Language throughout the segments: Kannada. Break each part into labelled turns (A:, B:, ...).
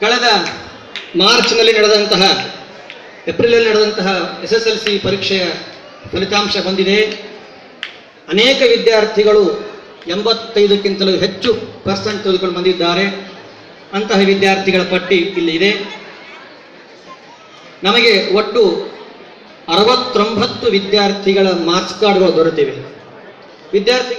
A: ಕಳೆದ ಮಾರ್ಚ್ನಲ್ಲಿ ನಡೆದಂತಹ ಏಪ್ರಿಲಲ್ಲಿ ನಡೆದಂತಹ ಎಸ್ ಎಸ್ ಎಲ್ ಸಿ ಪರೀಕ್ಷೆಯ ಫಲಿತಾಂಶ ಬಂದಿದೆ ಅನೇಕ ವಿದ್ಯಾರ್ಥಿಗಳು ಎಂಬತ್ತೈದಕ್ಕಿಂತಲೂ ಹೆಚ್ಚು ಪರ್ಸೆಂಟ್ ತೆಗೆದುಕೊಂಡು ಬಂದಿದ್ದಾರೆ ಅಂತಹ ವಿದ್ಯಾರ್ಥಿಗಳ ಪಟ್ಟಿ ಇಲ್ಲಿ ಇದೆ ನಮಗೆ ಒಟ್ಟು ಅರವತ್ತೊಂಬತ್ತು ವಿದ್ಯಾರ್ಥಿಗಳ ಮಾರ್ಕ್ಸ್ ಕಾರ್ಡ್ಗಳು ದೊರೆತಿವೆ ವಿದ್ಯಾರ್ಥಿಗಳು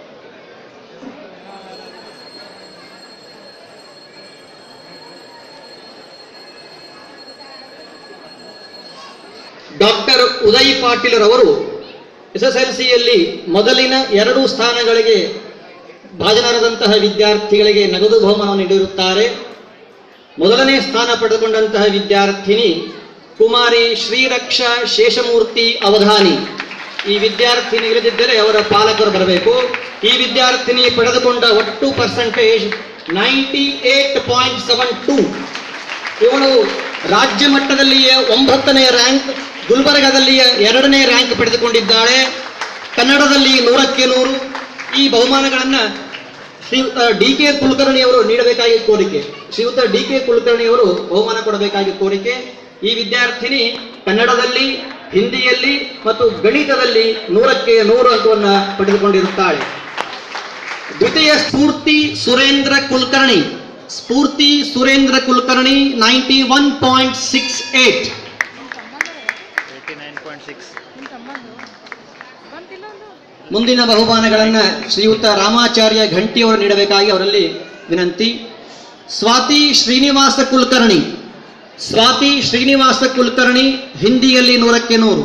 A: ಡಾಕ್ಟರ್ ಉದಯ್ ಪಾಟೀಲ್ ರವರು ಎಸ್ ಎಸ್ ಎಲ್ ಸಿಯಲ್ಲಿ ಮೊದಲಿನ ಎರಡು ಸ್ಥಾನಗಳಿಗೆ ಭಾಜನರಾದಂತಹ ವಿದ್ಯಾರ್ಥಿಗಳಿಗೆ ನಗದು ಬಹುಮಾನವನ್ನು ನೀಡಿರುತ್ತಾರೆ ಮೊದಲನೇ ಸ್ಥಾನ ಪಡೆದುಕೊಂಡಂತಹ ವಿದ್ಯಾರ್ಥಿನಿ ಕುಮಾರಿ ಶ್ರೀರಕ್ಷಾ ಶೇಷಮೂರ್ತಿ ಅವಧಾನಿ ಈ ವಿದ್ಯಾರ್ಥಿನಿ ಇಲ್ಲದಿದ್ದರೆ ಅವರ ಪಾಲಕರು ಬರಬೇಕು ಈ ವಿದ್ಯಾರ್ಥಿನಿ ಪಡೆದುಕೊಂಡ ಒಟ್ಟು percentage ninety eight point seven two ಇವಳು ರಾಜ್ಯ ಮಟ್ಟದಲ್ಲಿಯೇ ಒಂಬತ್ತನೆಯ ರ್ಯಾಂಕ್ ಗುಲ್ಬರ್ಗಾದಲ್ಲಿಯ ಎರಡನೇ ರ್ಯಾಂಕ್ ಪಡೆದುಕೊಂಡಿದ್ದಾಳೆ ಕನ್ನಡದಲ್ಲಿ ನೂರಕ್ಕೆ ನೂರು ಈ ಬಹುಮಾನಗಳನ್ನು ಶ್ರೀಯುತ ಡಿ ಕೆ ಕುಲಕರ್ಣಿಯವರು ನೀಡಬೇಕಾಗಿ ಕೋರಿಕೆ ಶ್ರೀಯುತ ಡಿ ಕೆ ಕುಲಕರ್ಣಿಯವರು ಬಹುಮಾನ ಕೊಡಬೇಕಾಗಿ ಕೋರಿಕೆ ಈ ವಿದ್ಯಾರ್ಥಿನಿ ಕನ್ನಡದಲ್ಲಿ ಹಿಂದಿಯಲ್ಲಿ ಮತ್ತು ಗಣಿತದಲ್ಲಿ ನೂರಕ್ಕೆ ನೂರು ಅಂಕವನ್ನು ಪಡೆದುಕೊಂಡಿರುತ್ತಾಳೆ ದ್ವಿತೀಯ Spoorthi Surendra Kulkarni Spoorthi Surendra Kulkarni ninety one point six eight
B: eighty nine point six
A: ಮುಂದಿನ ಬಹುಮಾನಗಳನ್ನು ಶ್ರೀಯುತ ರಾಮಾಚಾರ್ಯ ಘಂಟಿಯವರು ನೀಡಬೇಕಾಗಿ ಅವರಲ್ಲಿ ವಿನಂತಿ ಸ್ವಾತಿ ಶ್ರೀನಿವಾಸ ಕುಲಕರ್ಣಿ ಸ್ವಾತಿ ಶ್ರೀನಿವಾಸ ಕುಲಕರ್ಣಿ ಹಿಂದಿಯಲ್ಲಿ ನೂರಕ್ಕೆ ನೂರು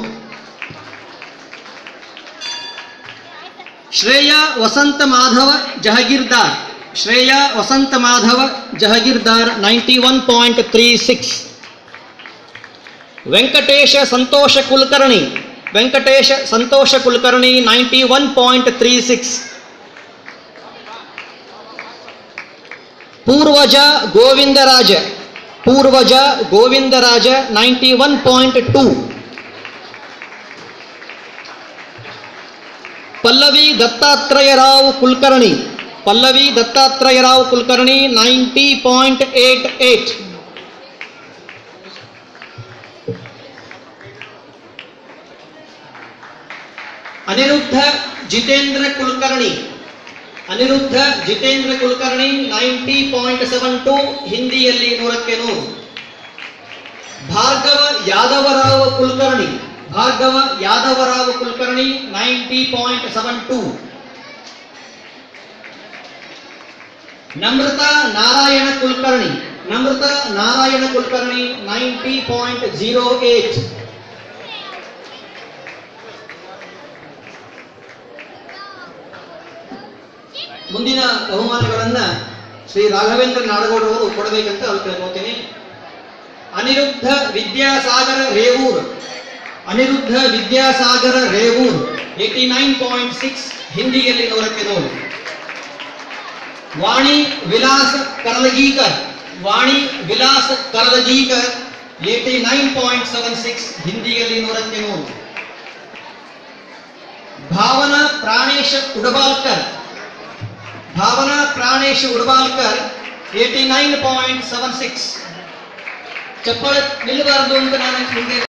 A: Shreya Vasanta Madhava Jahagirdar Shreya Vasanta Madhava Jahagirdar ninety one point three six Venkatesha Santosha Kulkarni Venkatesha Santosha Kulkarni ninety one point three six Purvaja Govindaraja Purvaja Govindaraja ninety one point two Pallavi Dattatreyarao Kulkarni Pallavi Dattatreyarao Kulkarni ninety point eight eight Aniruddha Jitendra Kulkarni Aniruddha Jitendra Kulkarni ninety point seven two ಹಿಂದಿಯಲ್ಲಿ ನೂರಕ್ಕೆ ನೂರು Bhargava Yadavarao Kulkarni Bhargava Yadavarao Kulkarni ninety point seven two ನಮೃತ Narayana Kulkarni Namrata Narayana Kulkarni ninety point zero eight ಮುಂದಿನ ಬಹುಮಾನಗಳನ್ನ ಶ್ರೀ ರಾಘವೇಂದ್ರ ನಾಡಗೌಡರವರು ಕೊಡಬೇಕಂತ ಅವ್ರು ಕೇಳ್ಕೊತೀನಿ Aniruddha Vidyasagara Revoor Aniruddha Vidyasagara Revoor eighty nine point six ಹಿಂದಿಯಲ್ಲಿ ನೂರಕ್ಕೆ ನೂರು Vani Vilas Karalagikar Vani Vilas Karalagikar eighty nine point seven six ಹಿಂದಿಯಲ್ಲಿ ನೂರಕ್ಕೆ ನೂರು Bhavana Pranesha Udabalkar Bhavana Pranesh Udabalkar eighty nine point seven six ಚಪ್ಪಾಳೆ ನಿಲ್ಲಬಾರದು ಅಂತ ನಾನು ನಿಮಗೆ